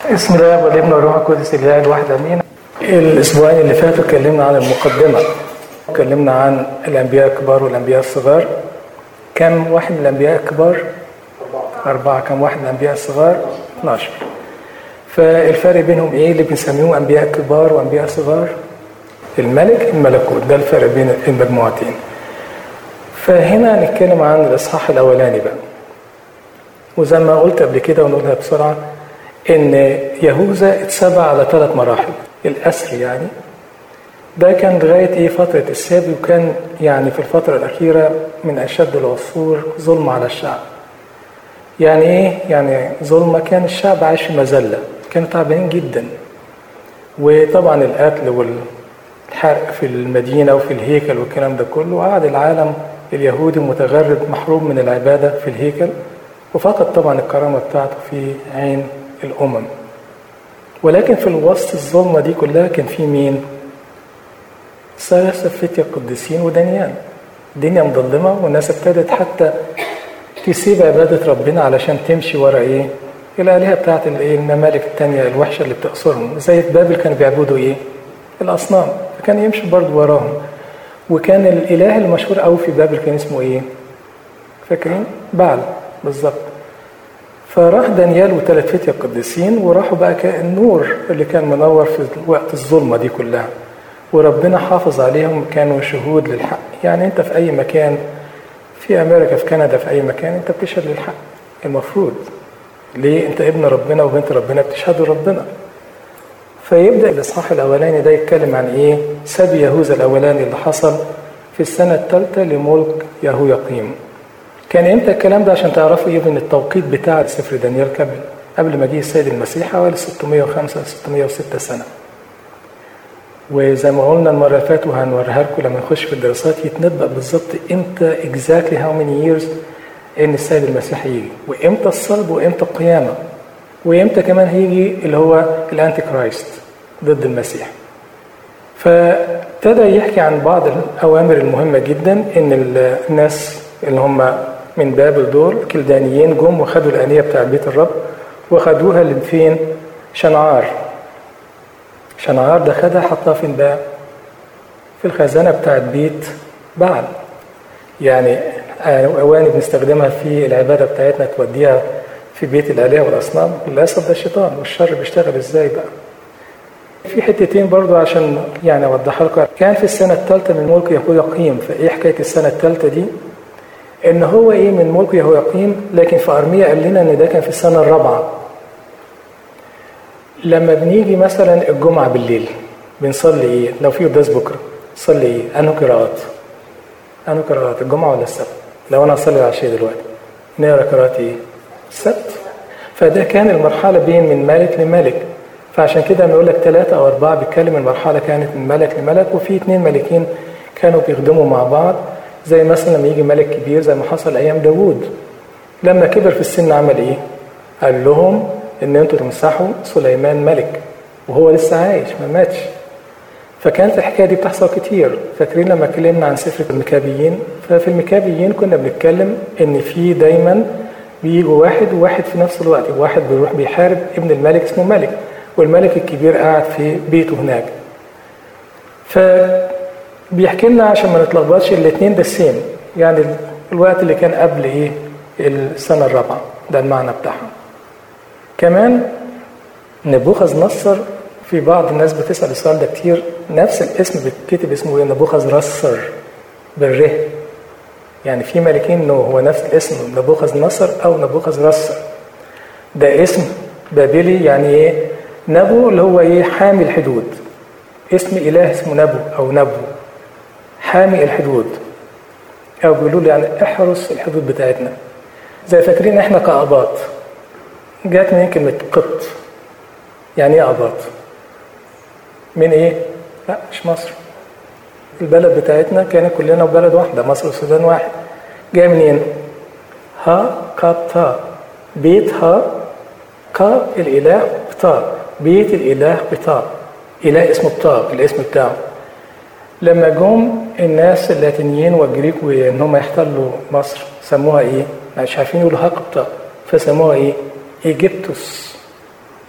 اسم الله والابن والروح القدس الاله الواحد امين الاسبوعين اللي فاتوا اتكلمنا عن المقدمه اتكلمنا عن الانبياء الكبار والانبياء الصغار كم واحد من الانبياء الكبار أربعة كم واحد من الأنبياء الصغار 12 فالفرق بينهم إيه اللي بنسميهم أنبياء كبار وأنبياء صغار الملك الملكوت ده الفرق بين المجموعتين فهنا هنتكلم عن الإصحاح الأولاني بقى وزي ما قلت قبل كده ونقولها بسرعة إن يهوذا اتسبع على ثلاث مراحل الأسر يعني ده كان لغاية إيه فترة السابي وكان يعني في الفترة الأخيرة من أشد العصور ظلم على الشعب يعني ايه؟ يعني ظلمة كان الشعب عايش في مذلة، كانوا تعبانين جدا. وطبعا القتل والحرق في المدينة وفي الهيكل والكلام ده كله، وقعد العالم اليهودي متغرب محروم من العبادة في الهيكل، وفقد طبعا الكرامة بتاعته في عين الأمم. ولكن في الوسط الظلمة دي كلها كان في مين؟ ثلاثة فتية قديسين ودانيال. الدنيا مظلمة والناس ابتدت حتى تسيب عبادة ربنا علشان تمشي ورا ايه؟ الآلهة بتاعت الايه؟ الممالك التانية الوحشة اللي بتأسرهم، زي في بابل كانوا بيعبدوا ايه؟ الأصنام، فكان يمشي برضه وراهم. وكان الإله المشهور قوي في بابل كان اسمه ايه؟ فاكرين؟ بعل بالظبط. فراح دانيال وثلاث فتية قديسين وراحوا بقى النور اللي كان منور في وقت الظلمة دي كلها. وربنا حافظ عليهم كانوا شهود للحق، يعني أنت في أي مكان في امريكا في كندا في اي مكان انت بتشهد للحق المفروض ليه انت ابن ربنا وبنت ربنا بتشهدوا ربنا فيبدا الاصحاح الاولاني ده يتكلم عن ايه سبي يهوذا الاولاني اللي حصل في السنه الثالثه لملك يهويقيم كان امتى الكلام ده عشان تعرفوا ايه من التوقيت بتاع سفر دانيال قبل قبل ما جه السيد المسيح حوالي 605 606 سنه وزي ما قلنا المرة اللي فاتت وهنوريها لكم لما نخش في الدراسات يتنبأ بالظبط امتى exactly how many years ان السيد المسيح يجي وامتى الصلب وامتى القيامة وامتى كمان هيجي اللي هو الانتي كرايست ضد المسيح فابتدى يحكي عن بعض الأوامر المهمة جدا إن الناس اللي هم من بابل دول كلدانيين جم وخدوا الآنية بتاع بيت الرب وخدوها لفين؟ شنعار شنعار ده خدها حطها فين بقى؟ في الخزانة بتاعت بيت بعل يعني أواني بنستخدمها في العبادة بتاعتنا توديها في بيت الآلهة والأصنام للأسف ده الشيطان والشر بيشتغل إزاي بقى؟ في حتتين برضو عشان يعني أوضحها لكم كان في السنة الثالثة من ملك يهوياقيم فإيه حكاية السنة الثالثة دي؟ إن هو إيه من ملك يهوياقيم لكن في أرمية قال لنا إن ده كان في السنة الرابعة لما بنيجي مثلا الجمعة بالليل بنصلي ايه؟ لو في قداس بكرة صلي ايه؟ أنه قراءات أنه قراءات الجمعة ولا السبت؟ لو أنا هصلي العشية دلوقتي نقرا قراءات ايه؟ السبت فده كان المرحلة بين من ملك لملك فعشان كده لما يقول لك ثلاثة أو أربعة بيتكلم المرحلة كانت من ملك لملك وفي اثنين ملكين كانوا بيخدموا مع بعض زي مثلا لما يجي ملك كبير زي ما حصل أيام داوود لما كبر في السن عمل إيه؟ قال لهم ان انتوا تمسحوا سليمان ملك وهو لسه عايش ما ماتش فكانت الحكايه دي بتحصل كتير فاكرين لما اتكلمنا عن سفر المكابيين ففي المكابيين كنا بنتكلم ان في دايما بيجوا واحد وواحد في نفس الوقت واحد بيروح بيحارب ابن الملك اسمه ملك والملك الكبير قاعد في بيته هناك فبيحكي لنا عشان ما نتلخبطش الاثنين ده السيم يعني الوقت اللي كان قبل ايه السنه الرابعه ده المعنى بتاعها كمان نبوخذ نصر في بعض الناس بتسأل السؤال ده كتير نفس الاسم بيتكتب اسمه ايه نبوخذ رصر بالره يعني في ملكين نو هو نفس الاسم نبوخذ نصر او نبوخذ رصر ده اسم بابلي يعني ايه نبو اللي هو ايه حامي الحدود اسم اله اسمه نبو او نبو حامي الحدود او بيقولوا له يعني احرس الحدود بتاعتنا زي فاكرين احنا كأباط جات منين كلمة قط يعني ايه أباط من ايه لا مش مصر البلد بتاعتنا كانت كلنا بلد واحدة مصر والسودان واحد جاي منين ها قابتا بيت ها قا الإله بتا بيت الإله بتا إله اسمه بتا الاسم بتاعه لما جم الناس اللاتينيين والجريك وان هم يحتلوا مصر سموها ايه؟ مش عارفين يقولوا هقبطة فسموها ايه؟ ايجيبتوس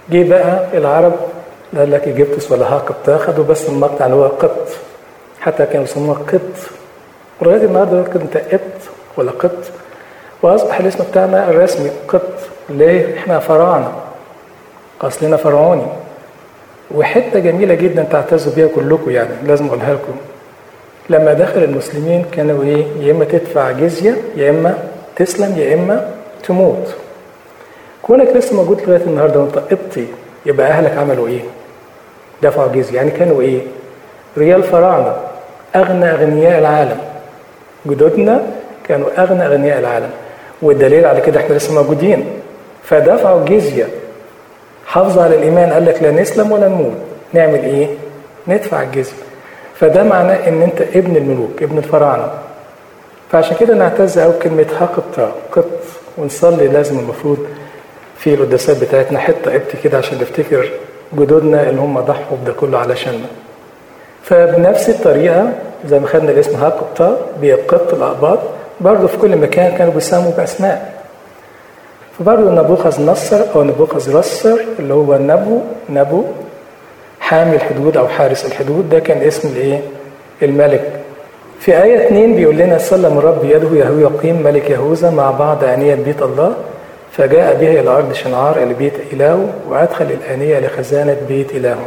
جه بقى العرب قال لك ايجيبتس ولا هاقبتا خدوا بس المقطع اللي هو قط حتى كانوا يسموها قط ولغايه النهارده يقول انت قط ولا قط واصبح الاسم بتاعنا الرسمي قط ليه؟ احنا فراعنه اصلنا فرعوني وحته جميله جدا تعتزوا بيها كلكم يعني لازم اقولها لكم لما دخل المسلمين كانوا ايه يا اما تدفع جزيه يا اما تسلم يا اما تموت كونك لسه موجود لغايه النهارده وانت قبطي يبقى اهلك عملوا ايه؟ دفعوا جزيه يعني كانوا ايه؟ ريال فراعنه اغنى اغنياء العالم جدودنا كانوا اغنى اغنياء العالم والدليل على كده احنا لسه موجودين فدفعوا جزيه حافظوا على الايمان قال لك لا نسلم ولا نموت نعمل ايه؟ ندفع الجزيه فده معناه ان انت ابن الملوك ابن الفراعنه فعشان كده نعتز قوي بكلمه هقط قط ونصلي لازم المفروض في القداسات بتاعتنا حته قبط كده عشان نفتكر جدودنا اللي هم ضحوا بده كله علشاننا فبنفس الطريقه زي ما خدنا الاسم هقبطة بيقط الأقباط برضه في كل مكان كانوا بيسموا بأسماء فبرضه نبوخذ نصر أو نبوخذ رصر اللي هو نبو نبو حامي الحدود أو حارس الحدود ده كان اسم الإيه؟ الملك في آية 2 بيقول لنا سلم الرب يده يهوي يقيم ملك يهوذا مع بعض آنية بيت الله فجاء بها إلى أرض شنعار إلى بيت إلهه وأدخل الآنية لخزانة بيت إلهه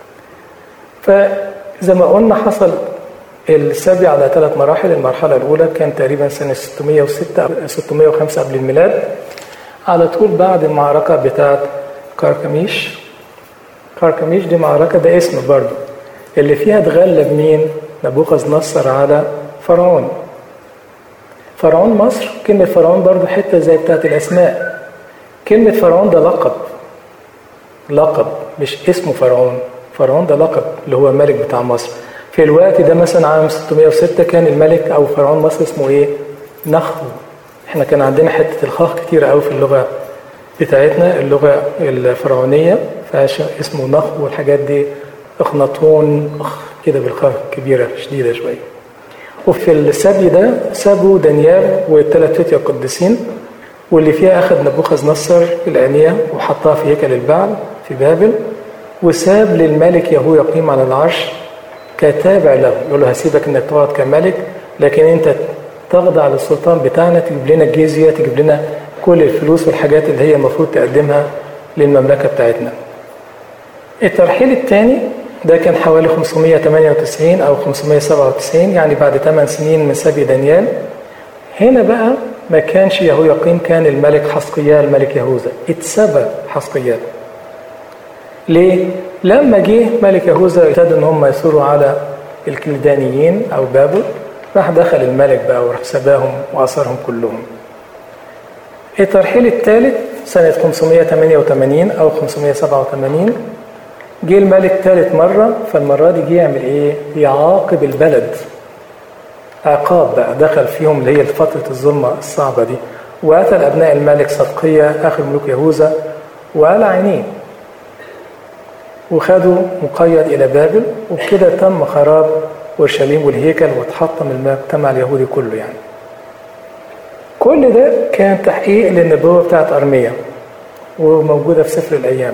فزي ما قلنا حصل السبي على ثلاث مراحل المرحلة الأولى كان تقريبا سنة 606 605 قبل الميلاد على طول بعد المعركة بتاعة كاركميش كاركميش دي معركة ده اسم برضه اللي فيها اتغلب مين؟ نبوخذ نصر على فرعون فرعون مصر كلمة فرعون برضه حتة زي بتاعة الأسماء كلمة فرعون ده لقب لقب مش اسمه فرعون فرعون ده لقب اللي هو الملك بتاع مصر في الوقت ده مثلا عام 606 كان الملك او فرعون مصر اسمه ايه؟ نخو احنا كان عندنا حته الخاء كتير قوي في اللغه بتاعتنا اللغه الفرعونيه فاسمه نخو والحاجات دي اخناطون اخ كده بالخاء كبيره شديده شويه وفي السبي ده سابوا دانيال والثلاث فتية القديسين واللي فيها اخذ نبوخذ نصر الانيه وحطها في هيكل البعل في بابل وساب للملك يهو يقيم على العرش كتابع له يقول له هسيبك انك تقعد كملك لكن انت تخضع للسلطان بتاعنا تجيب لنا الجزيه تجيب لنا كل الفلوس والحاجات اللي هي المفروض تقدمها للمملكه بتاعتنا. الترحيل الثاني ده كان حوالي 598 او 597 يعني بعد 8 سنين من سبي دانيال هنا بقى ما كانش يهو يقيم كان الملك حسقيال ملك يهوذا اتسبى حسقيال ليه؟ لما جه ملك يهوذا ابتدوا ان هم يثوروا على الكلدانيين او بابل راح دخل الملك بقى وراح سباهم واثرهم كلهم. الترحيل الثالث سنة 588 أو 587 جه الملك ثالث مرة فالمرة دي جه يعمل إيه؟ يعاقب البلد. عقاب بقى دخل فيهم اللي هي فترة الظلمة الصعبة دي وقتل أبناء الملك صدقية آخر ملوك يهوذا وقال عينيه وخدوا مقيد إلى بابل وبكده تم خراب أورشليم والهيكل وتحطم المجتمع اليهودي كله يعني كل ده كان تحقيق للنبوة بتاعت أرميا وموجودة في سفر الأيام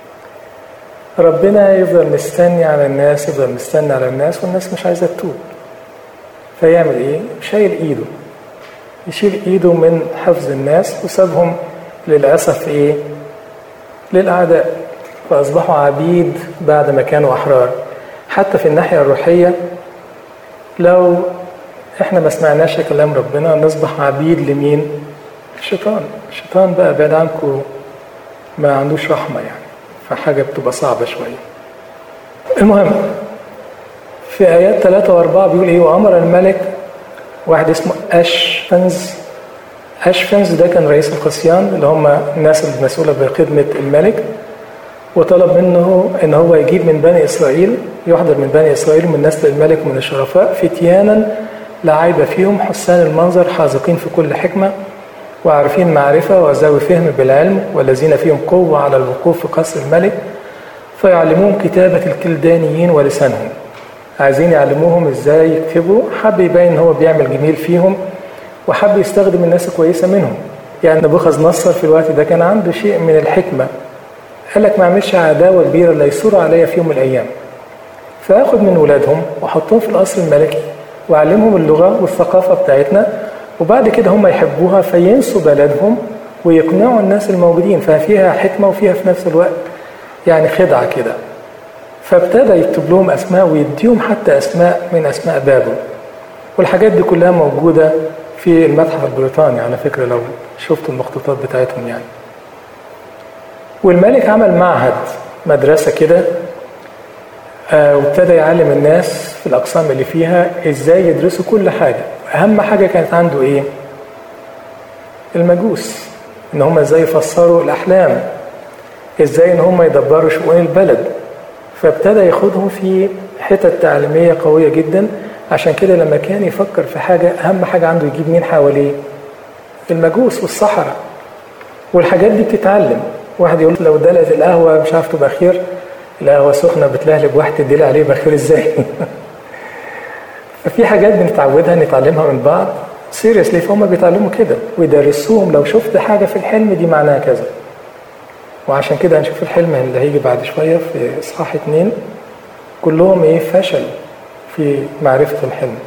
ربنا يفضل مستني على الناس يفضل مستني على الناس والناس مش عايزة تتوب فيعمل ايه؟ شايل ايده يشيل ايده من حفظ الناس وسابهم للأسف ايه؟ للأعداء فأصبحوا عبيد بعد ما كانوا أحرار حتى في الناحية الروحية لو احنا ما سمعناش كلام ربنا نصبح عبيد لمين؟ الشيطان الشيطان بقى بعيد عنكم ما عندوش رحمة يعني فحاجة بتبقى صعبة شوية المهم في آيات ثلاثة وأربعة بيقول إيه وأمر الملك واحد اسمه أشفنز أشفنز ده كان رئيس القسيان اللي هم الناس المسؤولة بخدمة الملك وطلب منه ان هو يجيب من بني اسرائيل يحضر من بني اسرائيل من نسل الملك ومن الشرفاء فتيانا لا عيب فيهم حسان المنظر حاذقين في كل حكمه وعارفين معرفه وذوي فهم بالعلم والذين فيهم قوه على الوقوف في قصر الملك فيعلموهم كتابه الكلدانيين ولسانهم عايزين يعلموهم ازاي يكتبوا حب يبين ان هو بيعمل جميل فيهم وحب يستخدم الناس كويسه منهم يعني نبوخذ نصر في الوقت ده كان عنده شيء من الحكمه قال لك ما اعملش عداوه كبيره لا يثوروا عليا في يوم من الايام فاخد من ولادهم واحطهم في القصر الملكي واعلمهم اللغه والثقافه بتاعتنا وبعد كده هم يحبوها فينسوا بلدهم ويقنعوا الناس الموجودين ففيها حكمه وفيها في نفس الوقت يعني خدعه كده فابتدى يكتب لهم اسماء ويديهم حتى اسماء من اسماء بابل والحاجات دي كلها موجوده في المتحف البريطاني على فكره لو شفتوا المخطوطات بتاعتهم يعني والملك عمل معهد مدرسه كده آه وابتدى يعلم الناس في الاقسام اللي فيها ازاي يدرسوا كل حاجه اهم حاجه كانت عنده ايه المجوس ان هم ازاي يفسروا الاحلام ازاي ان هم يدبروا شؤون البلد فابتدى ياخدهم في حتت تعليميه قويه جدا عشان كده لما كان يفكر في حاجه اهم حاجه عنده يجيب مين حواليه المجوس والصحراء والحاجات دي بتتعلم واحد يقول لو دلقت القهوه مش عارف تبقى خير القهوه سخنه بتلهلب واحد تديل عليه بخير ازاي ففي حاجات بنتعودها نتعلمها من بعض سيريسلي فهم بيتعلموا كده ويدرسوهم لو شفت حاجه في الحلم دي معناها كذا وعشان كده هنشوف الحلم اللي هيجي بعد شويه في اصحاح اتنين كلهم ايه فشل في معرفه الحلم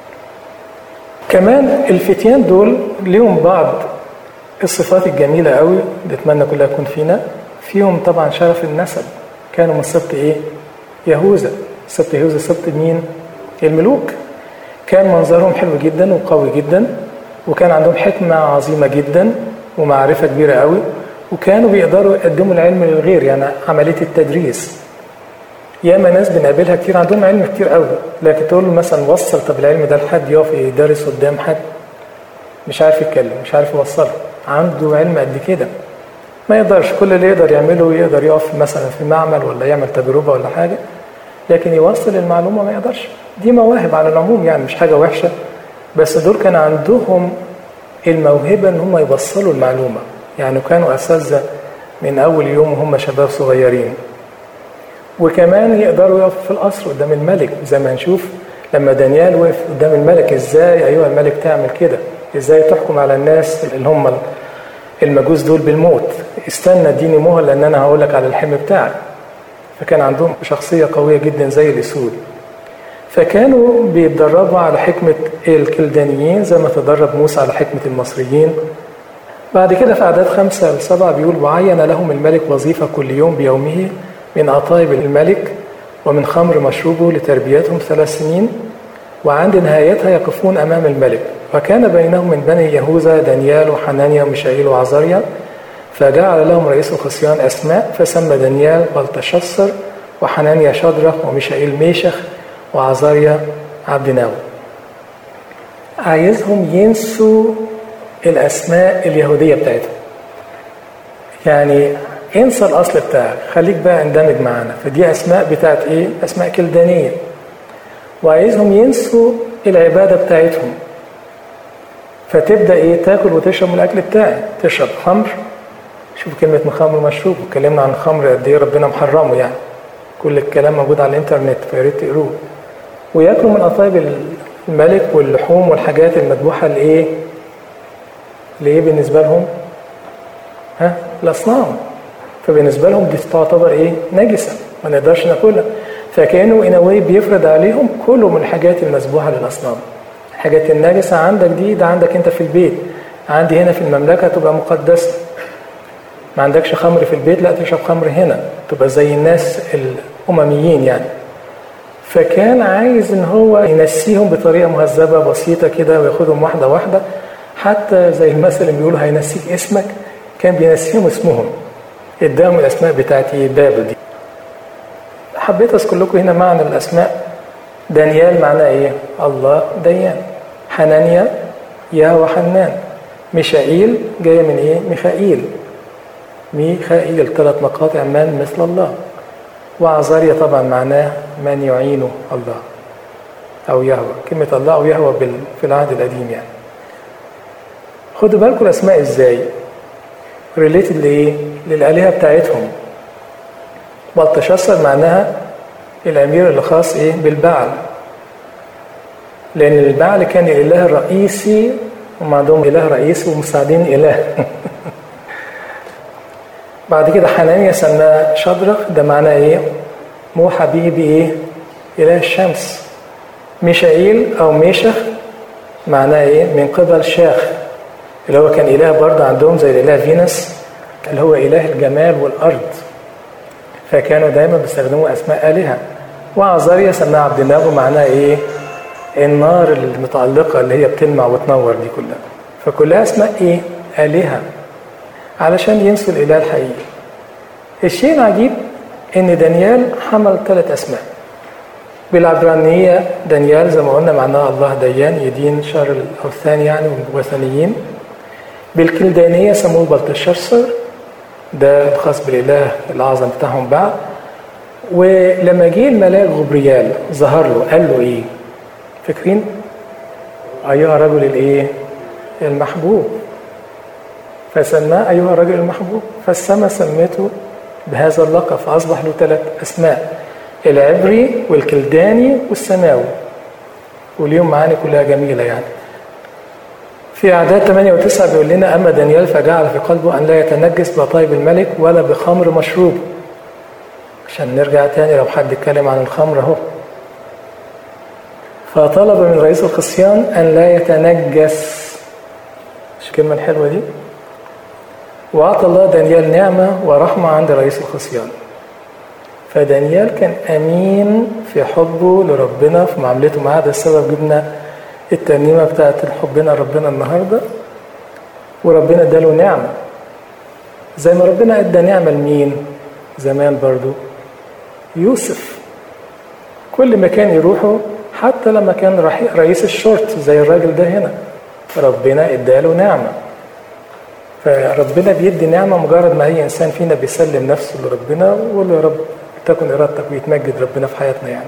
كمان الفتيان دول ليهم بعض الصفات الجميلة قوي اللي اتمنى كلها تكون فينا فيهم طبعا شرف النسب كانوا من سبط ايه يهوذا سبط يهوذا سبط مين الملوك كان منظرهم حلو جدا وقوي جدا وكان عندهم حكمة عظيمة جدا ومعرفة كبيرة قوي وكانوا بيقدروا يقدموا العلم للغير يعني عملية التدريس ياما ناس بنقابلها كتير عندهم علم كتير قوي لكن تقول له مثلا وصل طب العلم ده لحد يقف يدرس قدام حد مش عارف يتكلم مش عارف يوصله عنده علم قد كده ما يقدرش كل اللي يقدر يعمله يقدر يقف مثلا في معمل ولا يعمل تجربة ولا حاجة لكن يوصل المعلومة ما يقدرش دي مواهب على العموم يعني مش حاجة وحشة بس دول كان عندهم الموهبة ان هم يوصلوا المعلومة يعني كانوا أساتذة من أول يوم وهم شباب صغيرين وكمان يقدروا يقفوا في القصر قدام الملك زي ما نشوف لما دانيال وقف قدام الملك ازاي ايها الملك تعمل كده ازاي تحكم على الناس اللي هم المجوس دول بالموت استنى اديني مهل لان انا هقول لك على الحلم بتاعك فكان عندهم شخصيه قويه جدا زي الاسود فكانوا بيتدربوا على حكمة الكلدانيين زي ما تدرب موسى على حكمة المصريين بعد كده في أعداد خمسة لسبعة بيقول وعين لهم الملك وظيفة كل يوم بيومه من أطايب الملك ومن خمر مشروبه لتربيتهم ثلاث سنين وعند نهايتها يقفون أمام الملك وكان بينهم من بني يهوذا دانيال وحنانيا وميشائيل وعزاريا فجعل لهم رئيس الخصيان أسماء فسمى دانيال بلتشصر وحنانيا شدرخ وميشائيل ميشخ وعزاريا عبد ناو عايزهم ينسوا الأسماء اليهودية بتاعتهم يعني انسى الأصل بتاعك خليك بقى اندمج معانا فدي أسماء بتاعت إيه؟ أسماء كلدانية وعايزهم ينسوا العبادة بتاعتهم فتبدا ايه تاكل وتشرب من الاكل بتاعي تشرب خمر شوف كلمه من خمر مشروب واتكلمنا عن الخمر قد ايه ربنا محرمه يعني كل الكلام موجود على الانترنت فيا ريت تقروه وياكلوا من قطايب الملك واللحوم والحاجات المذبوحه لايه؟ لايه بالنسبه لهم؟ ها؟ الاصنام فبالنسبه لهم دي تعتبر ايه؟ نجسه ما نقدرش ناكلها فكانوا ان بيفرض عليهم كلوا من الحاجات المذبوحه للاصنام الحاجات النجسة عندك دي ده عندك انت في البيت عندي هنا في المملكة تبقى مقدسة ما عندكش خمر في البيت لا تشرب خمر هنا تبقى زي الناس الأمميين يعني فكان عايز ان هو ينسيهم بطريقة مهذبة بسيطة كده وياخدهم واحدة واحدة حتى زي المثل اللي بيقولوا هينسيك اسمك كان بينسيهم اسمهم اداهم الاسماء بتاعت بابل دي حبيت اذكر لكم هنا معنى الاسماء دانيال معناه ايه؟ الله ديان حنانيا يا وحنان ميشائيل جاية من ايه؟ ميخائيل ميخائيل ثلاث مقاطع من مثل الله وعزاريا طبعا معناه من يعين الله أو يهوى كلمة الله أو يهوى في العهد القديم يعني خدوا بالكم الأسماء إزاي ريليتد لإيه؟ للآلهة بتاعتهم بلتشسر معناها الأمير اللي خاص إيه؟ بالبعل لأن البعل كان الإله الرئيسي هم عندهم إله رئيسي ومساعدين إله بعد كده حنانيا سماه شدرخ ده معناه ايه موحى به بايه اله الشمس ميشائيل او ميشخ معناه ايه من قبل شاخ اللي هو كان اله برضه عندهم زي الاله فينوس اللي هو اله الجمال والارض فكانوا دايما بيستخدموا اسماء الهه وعزاريا سماه عبد الناب ومعناه ايه النار المتعلقه اللي هي بتلمع وتنور دي كلها فكلها اسماء ايه الهه علشان ينسوا الاله الحقيقي الشيء العجيب ان دانيال حمل ثلاث اسماء بالعبرانية دانيال زي ما قلنا معناها الله ديان يدين شر الأوثان يعني والوثنيين بالكلدانية سموه بلتشرسر ده الخاص بالإله الأعظم بتاعهم بعد ولما جه الملاك غبريال ظهر له قال له إيه؟ فاكرين؟ أيها الرجل الإيه؟ المحبوب فسماه أيها الرجل المحبوب فالسماء سمته بهذا اللقب فأصبح له ثلاث أسماء العبري والكلداني والسماوي واليوم معاني كلها جميلة يعني في أعداد 8 و9 بيقول لنا أما دانيال فجعل في قلبه أن لا يتنجس بطيب الملك ولا بخمر مشروب عشان نرجع تاني لو حد اتكلم عن الخمر أهو فطلب من رئيس الخصيان أن لا يتنجس مش الكلمة الحلوة دي وأعطى الله دانيال نعمة ورحمة عند رئيس الخصيان فدانيال كان امين في حبه لربنا في معاملته معاه ده السبب جبنا الترنيمه بتاعت حبنا ربنا النهارده وربنا اداله نعمه زي ما ربنا ادى نعمه لمين زمان برضو يوسف كل مكان يروحه حتى لما كان رئيس الشرط زي الراجل ده هنا ربنا اداله نعمه فربنا بيدي نعمه مجرد ما اي انسان فينا بيسلم نفسه لربنا ويقول له يا رب تكن ارادتك ويتمجد ربنا في حياتنا يعني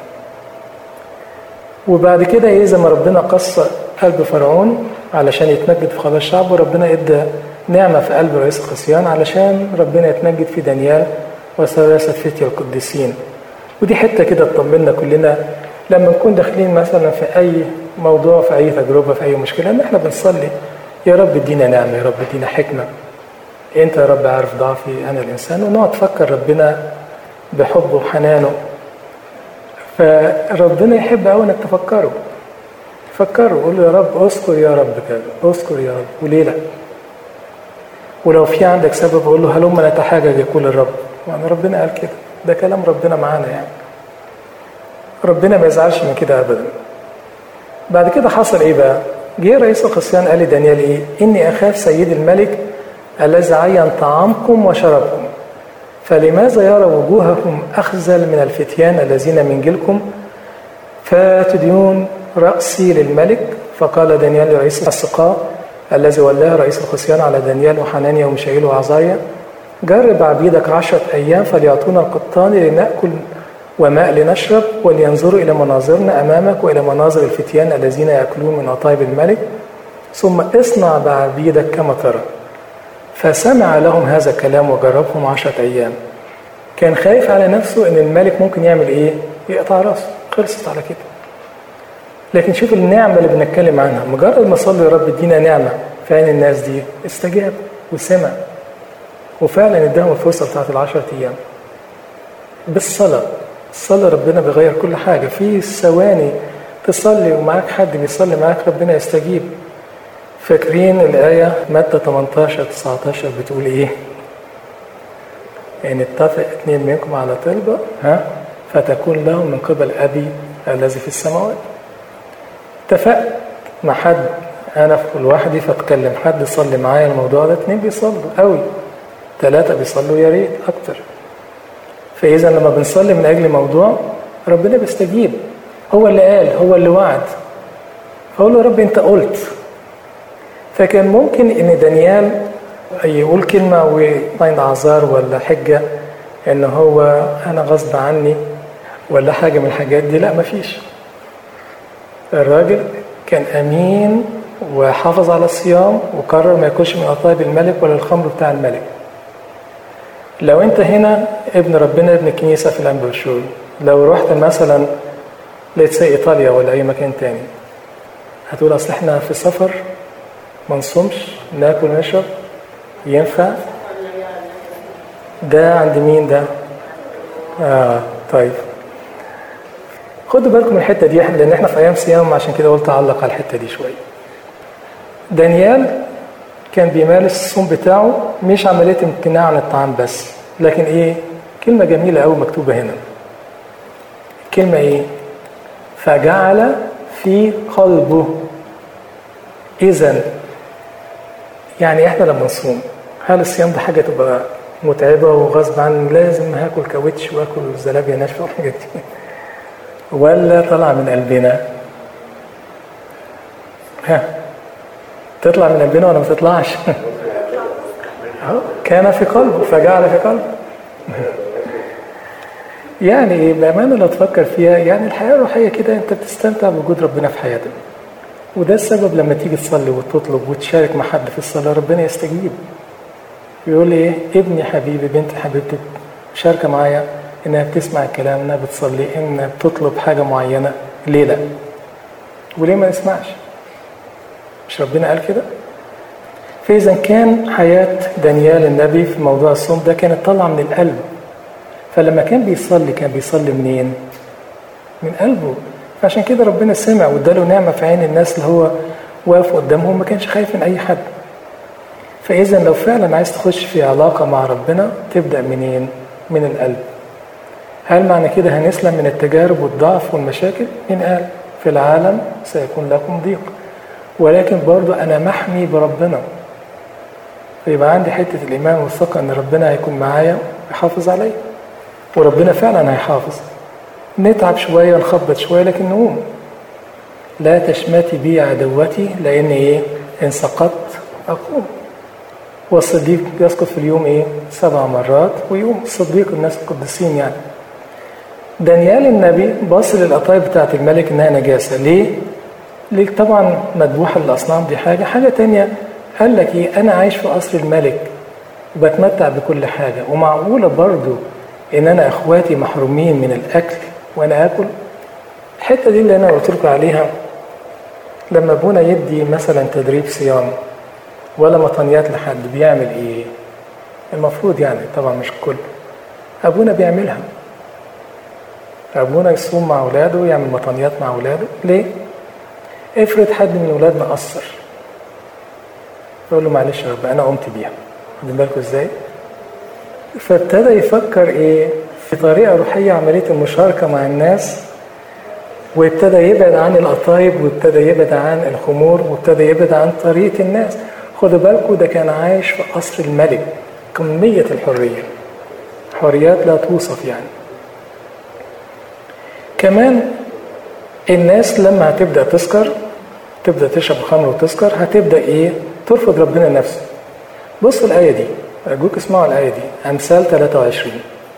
وبعد كده ايه زي ما ربنا قص قلب فرعون علشان يتمجد في خلاص شعبه ربنا ادى نعمه في قلب رئيس الخصيان علشان ربنا يتمجد في دانيال وثلاثه فتية القديسين ودي حته كده تطمنا كلنا لما نكون داخلين مثلا في اي موضوع في اي تجربه في اي مشكله ان احنا بنصلي يا رب ادينا نعمه يا رب ادينا حكمه انت يا رب عارف ضعفي انا الانسان ونقعد تفكر ربنا بحبه وحنانه فربنا يحب قوي انك تفكره فكره قول له يا رب اذكر يا رب كذا اذكر يا رب وليه لا ولو في عندك سبب قول له هلما نتحاجج يقول الرب يعني ربنا قال كده ده كلام ربنا معانا يعني ربنا ما يزعلش من كده ابدا بعد كده حصل ايه بقى جه رئيس الخصيان قال لدانيال ايه اني اخاف سيد الملك الذي عين طعامكم وشربكم فلماذا يرى وجوهكم أخزل من الفتيان الذين من جيلكم فتديون رأسي للملك فقال دانيال لرئيس السقاء الذي ولاه رئيس الخصيان على دانيال وحنانيا وميشائيل وعزايا جرب عبيدك عشرة أيام فليعطونا القطان لنأكل وماء لنشرب ولينظروا إلى مناظرنا أمامك وإلى مناظر الفتيان الذين يأكلون من أطايب الملك ثم اصنع بعبيدك كما ترى فسمع لهم هذا الكلام وجربهم عشرة أيام كان خايف على نفسه إن الملك ممكن يعمل إيه؟ يقطع راسه خلصت على كده لكن شوف النعمة اللي بنتكلم عنها مجرد ما صلي يا رب ادينا نعمة في عين الناس دي استجاب وسمع وفعلا اداهم الفرصة بتاعت العشرة أيام بالصلاة الصلاة ربنا بيغير كل حاجة في ثواني تصلي ومعاك حد بيصلي معاك ربنا يستجيب فاكرين الآية مادة 18 19 بتقول إيه؟ إن اتفق اثنين منكم على طلبة ها فتكون لهم من قبل أبي الذي في السماوات. اتفقت مع حد أنا في لوحدي فاتكلم حد يصلي معايا الموضوع ده اثنين بيصلوا قوي ثلاثة بيصلوا يا ريت أكتر. فإذا لما بنصلي من أجل موضوع ربنا بيستجيب هو اللي قال هو اللي وعد فأقول له يا رب أنت قلت فكان ممكن ان دانيال يقول كلمه ويطين اعذار ولا حجه ان هو انا غصب عني ولا حاجه من الحاجات دي لا مفيش الراجل كان امين وحافظ على الصيام وقرر ما ياكلش من اطايب الملك ولا الخمر بتاع الملك لو انت هنا ابن ربنا ابن الكنيسه في الامبرشور لو رحت مثلا ليتس ايطاليا ولا اي مكان تاني هتقول اصل احنا في سفر ما نصومش ناكل ونشرب ينفع ده عند مين ده اه طيب خدوا بالكم من الحته دي لان احنا في ايام صيام عشان كده قلت اعلق على الحته دي شويه دانيال كان بيمارس الصوم بتاعه مش عمليه امتناع عن الطعام بس لكن ايه كلمه جميله قوي مكتوبه هنا كلمه ايه فجعل في قلبه اذا يعني احنا لما نصوم هل الصيام ده حاجه تبقى متعبه وغصب عني لازم هاكل كاوتش واكل زلابيا ناشفه والحاجات دي ولا طلع من قلبنا ها تطلع من قلبنا ولا ما تطلعش كان في قلبه فجعل في قلبه يعني ايه بامانه لو تفكر فيها يعني الحياه الروحيه كده انت بتستمتع بوجود ربنا في حياتك وده السبب لما تيجي تصلي وتطلب وتشارك مع حد في الصلاه ربنا يستجيب يقول لي ايه ابني حبيبي بنتي حبيبتي شاركه معايا انها بتسمع الكلام انها بتصلي انها بتطلب حاجه معينه ليه لا وليه ما نسمعش مش ربنا قال كده فاذا كان حياه دانيال النبي في موضوع الصوم ده كانت طالعه من القلب فلما كان بيصلي كان بيصلي منين من قلبه فعشان كده ربنا سمع واداله نعمه في عين الناس اللي هو واقف قدامهم ما كانش خايف من اي حد فاذا لو فعلا عايز تخش في علاقه مع ربنا تبدا منين من القلب هل معنى كده هنسلم من التجارب والضعف والمشاكل مين قال في العالم سيكون لكم ضيق ولكن برضو انا محمي بربنا فيبقى عندي حته الايمان والثقه ان ربنا هيكون معايا يحافظ عليا وربنا فعلا هيحافظ نتعب شويه نخبط شويه لكن نقوم لا تشمتي بي عدوتي لان ايه ان سقطت اقوم والصديق يسقط في اليوم ايه سبع مرات ويقوم الصديق الناس القديسين يعني دانيال النبي بص للقطايف بتاعت الملك انها نجاسه ليه ليه طبعا مذبوحه للاصنام دي حاجه حاجه تانية قال لك ايه انا عايش في قصر الملك وبتمتع بكل حاجه ومعقوله برضو ان انا اخواتي محرومين من الاكل وانا اكل الحته دي اللي انا قلت لكم عليها لما ابونا يدي مثلا تدريب صيام ولا مطنيات لحد بيعمل ايه المفروض يعني طبعا مش الكل ابونا بيعملها ابونا يصوم مع اولاده ويعمل مطنيات مع اولاده ليه افرض حد من اولادنا قصر يقول له معلش يا رب انا قمت بيها واخدين بالكم ازاي فابتدى يفكر ايه في طريقه روحيه عمليه المشاركه مع الناس وابتدى يبعد عن القطايب وابتدى يبعد عن الخمور وابتدى يبعد عن طريقه الناس خدوا بالكم ده كان عايش في قصر الملك كميه الحريه حريات لا توصف يعني كمان الناس لما هتبدا تسكر تبدا تشرب خمر وتسكر هتبدا ايه ترفض ربنا نفسه بص الايه دي ارجوك اسمعوا الايه دي امثال 23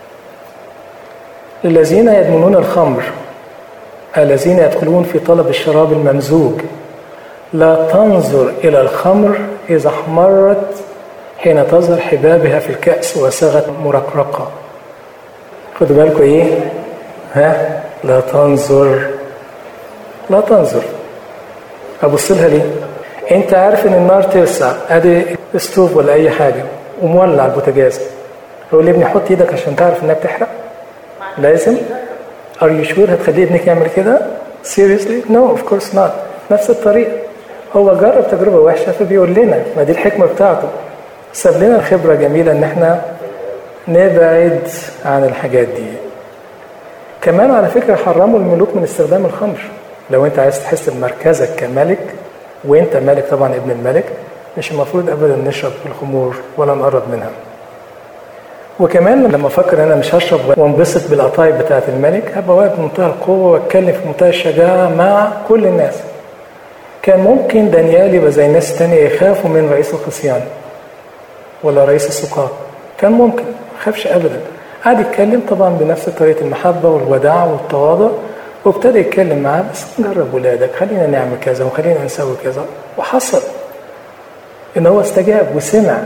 الذين يدمنون الخمر الذين يدخلون في طلب الشراب الممزوج لا تنظر الى الخمر اذا احمرت حين تظهر حبابها في الكأس وصاغت مرقرقة خدوا بالكم ايه ها لا تنظر لا تنظر ابص لها ليه انت عارف ان النار تلسع ادي ستوف ولا اي حاجه ومولع البوتاجاز يقول لي ابني حط ايدك عشان تعرف انها بتحرق لازم ار يو شور هتخلي ابنك يعمل كده seriously no of course not نفس الطريقه هو جرب تجربه وحشه فبيقول لنا ما دي الحكمه بتاعته ساب لنا خبره جميله ان احنا نبعد عن الحاجات دي كمان على فكره حرموا الملوك من استخدام الخمر لو انت عايز تحس بمركزك كملك وانت ملك طبعا ابن الملك مش المفروض ابدا نشرب الخمور ولا نقرب منها وكمان لما افكر انا مش هشرب وانبسط بالقطايب بتاعه الملك هبقى واقف بمنتهى القوه واتكلم في منتهى الشجاعه مع كل الناس كان ممكن دانيال يبقى زي الناس التانية يخافوا من رئيس الخصيان ولا رئيس السقاط كان ممكن ما خافش ابدا قعد يتكلم طبعا بنفس طريقه المحبه والوداع والتواضع وابتدى يتكلم معاه بس جرب ولادك خلينا نعمل كذا وخلينا نسوي كذا وحصل ان هو استجاب وسمع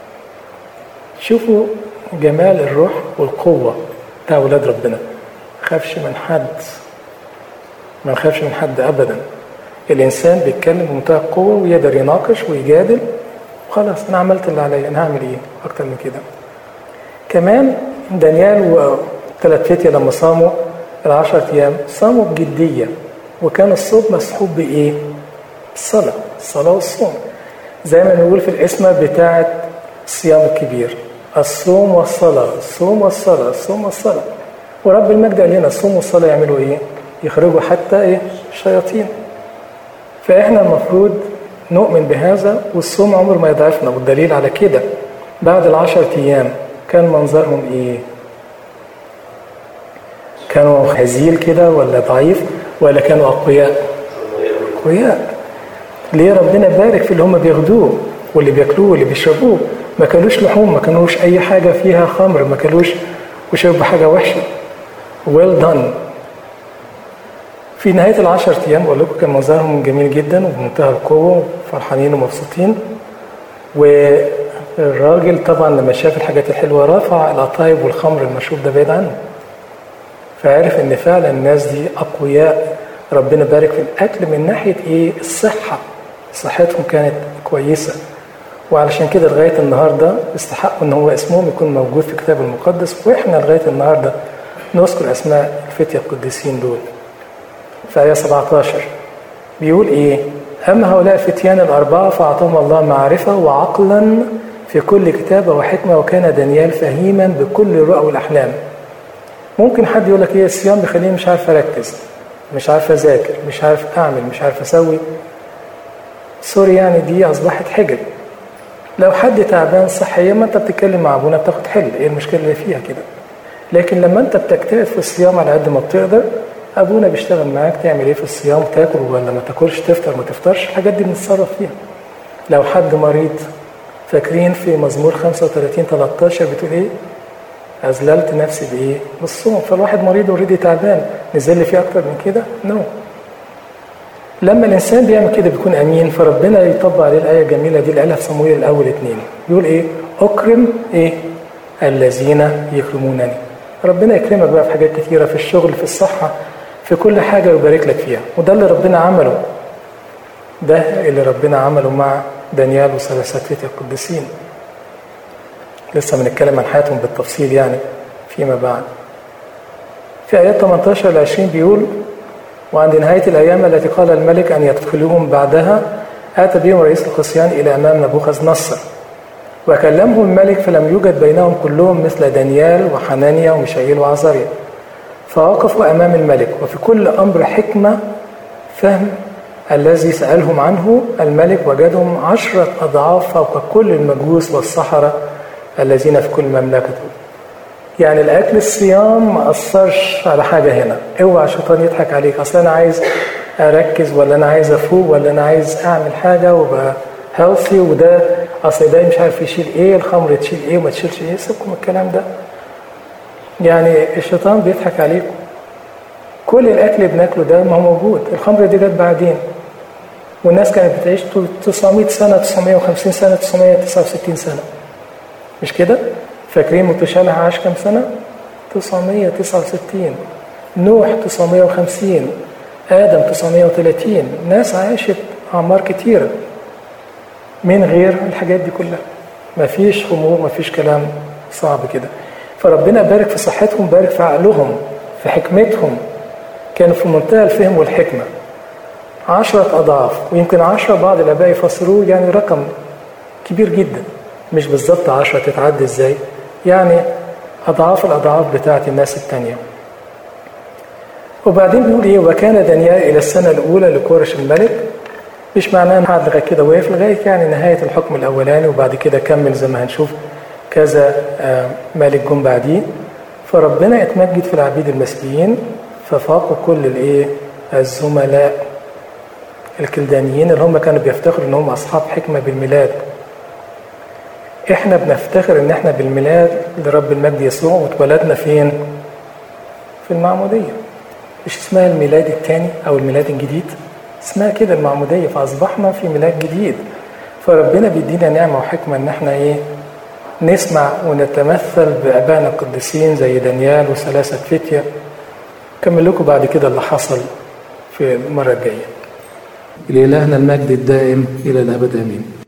شوفوا جمال الروح والقوة بتاع ولاد ربنا ما خافش من حد ما نخافش من حد أبدا الإنسان بيتكلم بمنتهى القوة ويقدر يناقش ويجادل وخلاص أنا عملت اللي عليا أنا هعمل إيه أكتر من كده كمان دانيال وثلاث فتية لما صاموا العشرة أيام صاموا بجدية وكان الصوم مسحوب بإيه؟ الصلاة الصلاة والصوم زي ما نقول في الاسمة بتاعة الصيام الكبير الصوم والصلاة الصوم والصلاة الصوم والصلاة ورب المجد قال لنا الصوم والصلاة يعملوا إيه؟ يخرجوا حتى إيه؟ الشياطين فإحنا المفروض نؤمن بهذا والصوم عمر ما يضعفنا والدليل على كده بعد العشرة أيام كان منظرهم إيه؟ كانوا هزيل كده ولا ضعيف ولا كانوا أقوياء؟ أقوياء ليه ربنا بارك في اللي هم بياخدوه واللي بياكلوه واللي بيشربوه ما كانوش لحوم ما كانوش أي حاجة فيها خمر ما كانوش وشربوا حاجة وحشة well done في نهاية العشر أيام بقول لكم كان منظرهم جميل جدا وبمنتهى القوة وفرحانين ومبسوطين والراجل طبعا لما شاف الحاجات الحلوة رفع القطايب والخمر المشروب ده بعيد عنه فعرف ان فعلا الناس دي اقوياء ربنا بارك في الاكل من ناحيه ايه الصحه صحتهم كانت كويسه وعلشان كده لغايه النهارده استحقوا ان هو اسمهم يكون موجود في الكتاب المقدس واحنا لغايه النهارده نذكر اسماء الفتيه القديسين دول في آية 17 بيقول إيه؟ أما هؤلاء الفتيان الأربعة فأعطاهم الله معرفة وعقلا في كل كتابة وحكمة وكان دانيال فهيما بكل الرؤى والأحلام. ممكن حد يقول لك إيه الصيام بيخليني مش عارف أركز، مش عارف أذاكر، مش عارف أعمل، مش عارف أسوي. سوري يعني دي أصبحت حجج. لو حد تعبان صحيا ما أنت بتتكلم مع أبونا بتاخد حل، إيه المشكلة اللي فيها كده؟ لكن لما أنت بتجتهد في الصيام على قد ما بتقدر ابونا بيشتغل معاك تعمل ايه في الصيام تاكل ولا ما تاكلش تفطر ما تفطرش الحاجات دي بنتصرف فيها لو حد مريض فاكرين في مزمور 35 13 بتقول ايه اذللت نفسي بايه بالصوم فالواحد مريض اوريدي تعبان نزل فيه اكتر من كده نو no. لما الانسان بيعمل كده بيكون امين فربنا يطبق عليه الايه الجميله دي اللي قالها في صمويل الاول اثنين يقول ايه اكرم ايه الذين يكرمونني ربنا يكرمك بقى في حاجات كتيره في الشغل في الصحه في كل حاجة ويبارك لك فيها وده اللي ربنا عمله ده اللي ربنا عمله مع دانيال وثلاثة القديسين لسه بنتكلم عن حياتهم بالتفصيل يعني فيما بعد في آيات 18 ل 20 بيقول وعند نهاية الأيام التي قال الملك أن يدخلوهم بعدها آتى بهم رئيس القسيان إلى أمام نبوخذ نصر وكلمه الملك فلم يوجد بينهم كلهم مثل دانيال وحنانيا وميشائيل وعزاريا فوقفوا أمام الملك وفي كل أمر حكمة فهم الذي سألهم عنه الملك وجدهم عشرة أضعاف فوق كل المجوس والسحرة الذين في كل مملكته يعني الأكل الصيام ما أثرش على حاجة هنا اوعى الشيطان يضحك عليك أصل أنا عايز أركز ولا أنا عايز أفوق ولا أنا عايز أعمل حاجة وابقى هيلثي وده أصل ده مش عارف يشيل إيه الخمر تشيل إيه وما تشيلش إيه سيبكم الكلام ده يعني الشيطان بيضحك عليكم كل الاكل اللي بناكله ده ما هو موجود الخمر دي جت بعدين والناس كانت بتعيش 900 سنه 950 سنه 969 سنه مش كده فاكرين متشالح عاش كام سنه 969 نوح 950 ادم 930 ناس عاشت اعمار كتيره من غير الحاجات دي كلها مفيش خمور مفيش كلام صعب كده فربنا بارك في صحتهم بارك في عقلهم في حكمتهم كانوا في منتهى الفهم والحكمة عشرة أضعاف ويمكن عشرة بعض الآباء يفسروه يعني رقم كبير جدا مش بالظبط عشرة تتعدى ازاي يعني أضعاف الأضعاف بتاعت الناس التانية وبعدين بيقول إيه وكان دانيال إلى السنة الأولى لكورش الملك مش معناه إن قعد لغاية كده وقف لغاية يعني نهاية الحكم الأولاني وبعد كده كمل زي ما هنشوف كذا ملك جم بعديه فربنا اتمجد في العبيد المسيحيين ففاقوا كل الايه الزملاء الكلدانيين اللي هم كانوا بيفتخروا ان هم اصحاب حكمه بالميلاد احنا بنفتخر ان احنا بالميلاد لرب المجد يسوع واتولدنا فين في المعموديه مش اسمها الميلاد الثاني او الميلاد الجديد اسمها كده المعموديه فاصبحنا في ميلاد جديد فربنا بيدينا نعمه وحكمه ان احنا ايه نسمع ونتمثل بآبائنا القديسين زي دانيال وثلاثة فتية كمل لكم بعد كده اللي حصل في المرة الجاية لإلهنا المجد الدائم إلى الأبد آمين